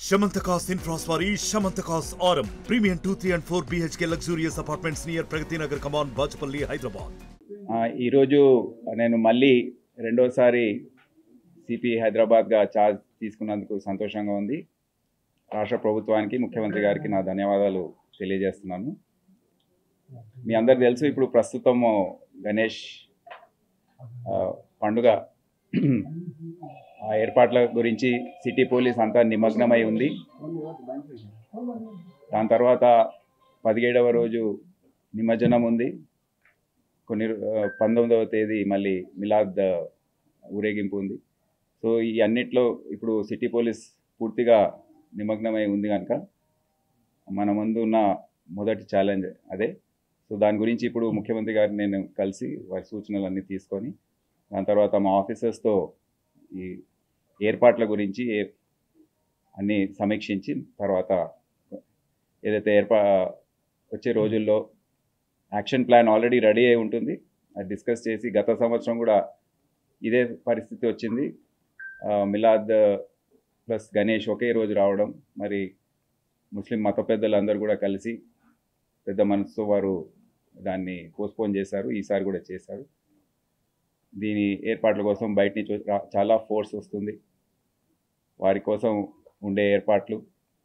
Shamantakas Infras వారి Shamantakas Aurum premium two three and four BHK luxurious apartments near Pragathi Nagar Kaman Bachupally Hyderabad ఆ, ఈరోజు నేను మళ్ళీ రెండోసారి సిపి హైదరాబాద్గా ఛార్జ్ తీసుకున్నందుకు సంతోషంగా ఉంది రాష్ట్ర ప్రభుత్వానికి ముఖ్యమంత్రి గారికి నా ధన్యవాదాలు తెలియజేస్తున్నాను మీ అందరికి తెలుసు ఇప్పుడు ప్రస్తుతము గణేష్ ఆ, పండుగ ఆ ఏర్పాట్ల గురించి సిటీ పోలీస్ అంతా నిమగ్నమై ఉంది దాని తర్వాత పదిహేడవ రోజు నిమజ్జనం ఉంది కొన్ని ఆ, పంతొమ్మిదవ తేదీ మళ్ళీ మిలాద్ ఆ, ఊరేగింపు ఉంది సో ఈ అన్నిట్లో ఇప్పుడు సిటీ పోలీస్ పూర్తిగా నిమగ్నమై ఉంది కనుక మన ముందు ఉన్న మొదటి ఛాలెంజ్ అదే సో దాని గురించి ఇప్పుడు ముఖ్యమంత్రి గారిని నేను కలిసి వారి సూచనలన్నీ తీసుకొని దాని తర్వాత మా ఆఫీసర్స్తో ఈ ఏర్పాట్ల గురించి ఏ- అన్నీ సమీక్షించి తర్వాత ఏదైతే ఏర్పా వచ్చే రోజుల్లో యాక్షన్ ప్లాన్ ఆల్రెడీ రెడీ అయి ఉంటుంది అది డిస్కస్ చేసి గత సంవత్సరం కూడా ఇదే పరిస్థితి వచ్చింది ఆ, మిలాద్ ప్లస్ గణేష్ ఒకే రోజు రావడం మరి ముస్లిం మత పెద్దలందరూ కూడా కలిసి పెద్ద మనసుతో వారు దాన్ని పోస్ట్పోన్ చేశారు ఈసారి కూడా చేశారు దీని ఏర్పాట్ల కోసం బయట నుంచి రా- చాలా ఫోర్స్ వస్తుంది వారి కోసం ఉండే ఏర్పాట్లు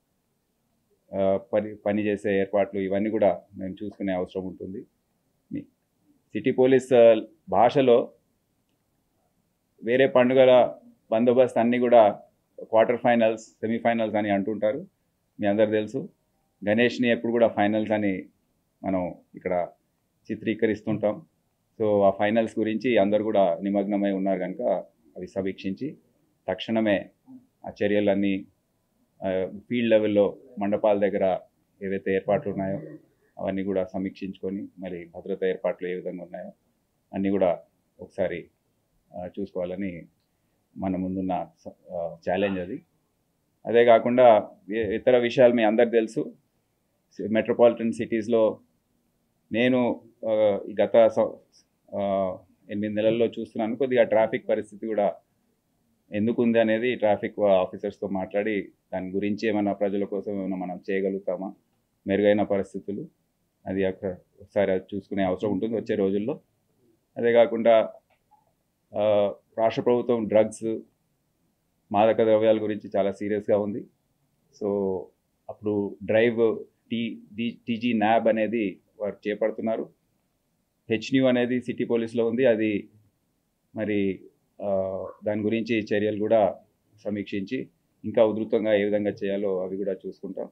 ఆ, పని పని చేసే ఏర్పాట్లు ఇవన్నీ కూడా మేము చూసుకునే అవసరం ఉంటుంది మీ- సిటీ పోలీస్ ఆ, భాషలో వేరే పండుగల బందోబస్తు అన్నీ కూడా క్వార్టర్ ఫైనల్స్ సెమీఫైనల్స్ అని అంటుంటారు మీ అందరు తెలుసు గణేష్ని ఎప్పుడు కూడా ఫైనల్స్ అని మనం ఇక్కడ చిత్రీకరిస్తుంటాం సో ఆ ఫైనల్స్ గురించి అందరు కూడా నిమగ్నమై ఉన్నారు కనుక అవి సమీక్షించి తక్షణమే ఆ చర్యలన్నీ ఫీల్డ్ లెవెల్లో మండపాల దగ్గర ఏవైతే ఏర్పాట్లు ఉన్నాయో అవన్నీ కూడా సమీక్షించుకొని మరి భద్రతా ఏర్పాట్లు ఏ విధంగా ఉన్నాయో అన్నీ కూడా ఒకసారి ఆ, చూసుకోవాలని మన ముందున్న ఛాలెంజ్ అది అదే కాకుండా ఇ- ఇతర విషయాలు మీ అందరికి తెలుసు మెట్రోపాలిటన్ సిటీస్లో నేను ఆ, ఈ గత సం- ఆ, ఎనిమిది నెలల్లో చూస్తున్నాను కొద్దిగా ట్రాఫిక్ పరిస్థితి కూడా ఎందుకు ఉంది అనేది ట్రాఫిక్ ఆఫీసర్స్తో మాట్లాడి దాని గురించి ఏమైనా ప్రజల కోసం ఏమైనా మనం చేయగలుగుతామా మెరుగైన పరిస్థితులు అది అక్కడ ఒకసారి అది చూసుకునే అవసరం ఉంటుంది వచ్చే రోజుల్లో అదే కాకుండా ఆ, రాష్ట్ర ప్రభుత్వం డ్రగ్స్ మాదక ద్రవ్యాల గురించి చాలా సీరియస్గా ఉంది సో అప్పుడు డ్రైవ్ టీ డి టీజీ న్యాబ్ అనేది వారు చేపడుతున్నారు హెచ్న్యూ అనేది సిటీ పోలీస్లో ఉంది అది మరి ఆ, దాని గురించి చర్యలు కూడా సమీక్షించి ఇంకా ఉధృతంగా ఏ విధంగా చేయాలో అవి కూడా చూసుకుంటాం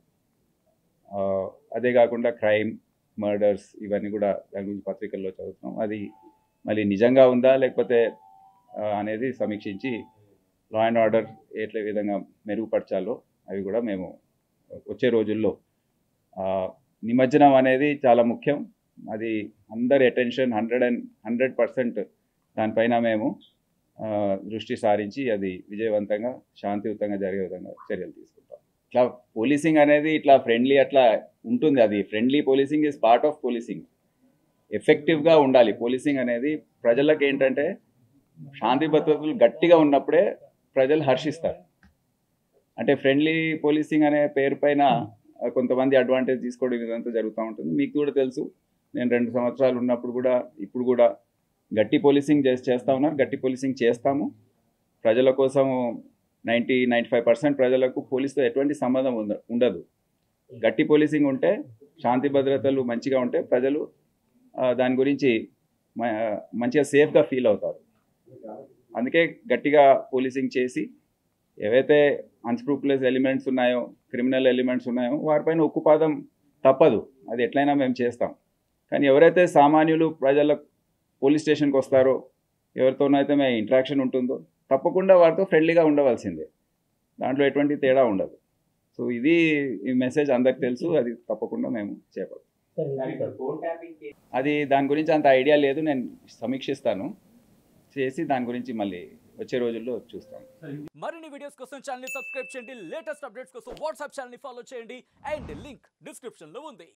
ఆ, అదే కాకుండా క్రైమ్ మర్డర్స్ ఇవన్నీ కూడా దాని గురించి పత్రికల్లో చదువుతున్నాం అది మళ్ళీ నిజంగా ఉందా లేకపోతే ఆ, అనేది సమీక్షించి లా అండ్ ఆర్డర్ ఎట్ల విధంగా మెరుగుపరచాలో అవి కూడా మేము వచ్చే రోజుల్లో ఆ, నిమజ్జనం అనేది చాలా ముఖ్యం అది అందరి attention hundred and hundred percent దానిపైన మేము ఆ, దృష్టి సారించి అది విజయవంతంగా శాంతియుతంగా జరిగే విధంగా చర్యలు తీసుకుంటాం ఇట్లా పోలీసింగ్ అనేది ఇట్లా ఫ్రెండ్లీ అట్లా ఉంటుంది అది friendly policing is part of policing ఎఫెక్టివ్గా ఉండాలి పోలీసింగ్ అనేది ప్రజలకు ఏంటంటే శాంతి భద్రతలు గట్టిగా ఉన్నప్పుడే ప్రజలు హర్షిస్తారు అంటే ఫ్రెండ్లీ పోలీసింగ్ అనే పేరు పైన ఆ, కొంతమంది అడ్వాంటేజ్ తీసుకోవడం ఇదంతా జరుగుతూ ఉంటుంది మీకు కూడా తెలుసు నేను రెండు సంవత్సరాలు ఉన్నప్పుడు కూడా ఇప్పుడు కూడా గట్టి పోలీసింగ్ చేసి చేస్తా ఉన్నారు గట్టి పోలీసింగ్ చేస్తాము ప్రజల కోసం నైంటీ నైంటీ ఫైవ్ పర్సెంట్ ప్రజలకు పోలీసుతో ఎటువంటి సంబంధం ఉంద ఉండదు గట్టి పోలీసింగ్ ఉంటే శాంతి భద్రతలు మంచిగా ఉంటే ప్రజలు ఆ, దాని గురించి మ- మంచిగా సేఫ్గా ఫీల్ అవుతారు అందుకే గట్టిగా పోలీసింగ్ చేసి ఏవైతే అన్స్క్రూపులెస్ ఎలిమెంట్స్ ఉన్నాయో క్రిమినల్ ఎలిమెంట్స్ ఉన్నాయో వారిపైన ఉక్కుపాదం తప్పదు అది ఎట్లయినా మేము చేస్తాం కానీ ఎవరైతే సామాన్యులు ప్రజల పోలీస్ స్టేషన్కి వస్తారో ఎవరితోనైతే మేము ఇంట్రాక్షన్ ఉంటుందో తప్పకుండా వారితో ఫ్రెండ్లీగా ఉండవలసిందే దాంట్లో ఎటువంటి తేడా ఉండదు సో ఇది ఈ మెసేజ్ అందరికి తెలుసు అది తప్పకుండా మేము చేపడతాం అది దాని గురించి అంత ఐడియా లేదు నేను సమీక్షిస్తాను చేసి దాని గురించి మళ్ళీ వచ్చే రోజుల్లో చూస్తాను మరిన్ని వీడియోస్ కోసం ఛానల్ సబ్స్క్రైబ్ చేయండి లేటెస్ట్ అప్డేట్స్ కోసం వాట్సాప్ ఛానల్ ఫాలో చేయండి అండ్ లింక్ డిస్క్రిప్షన్ లో ఉంది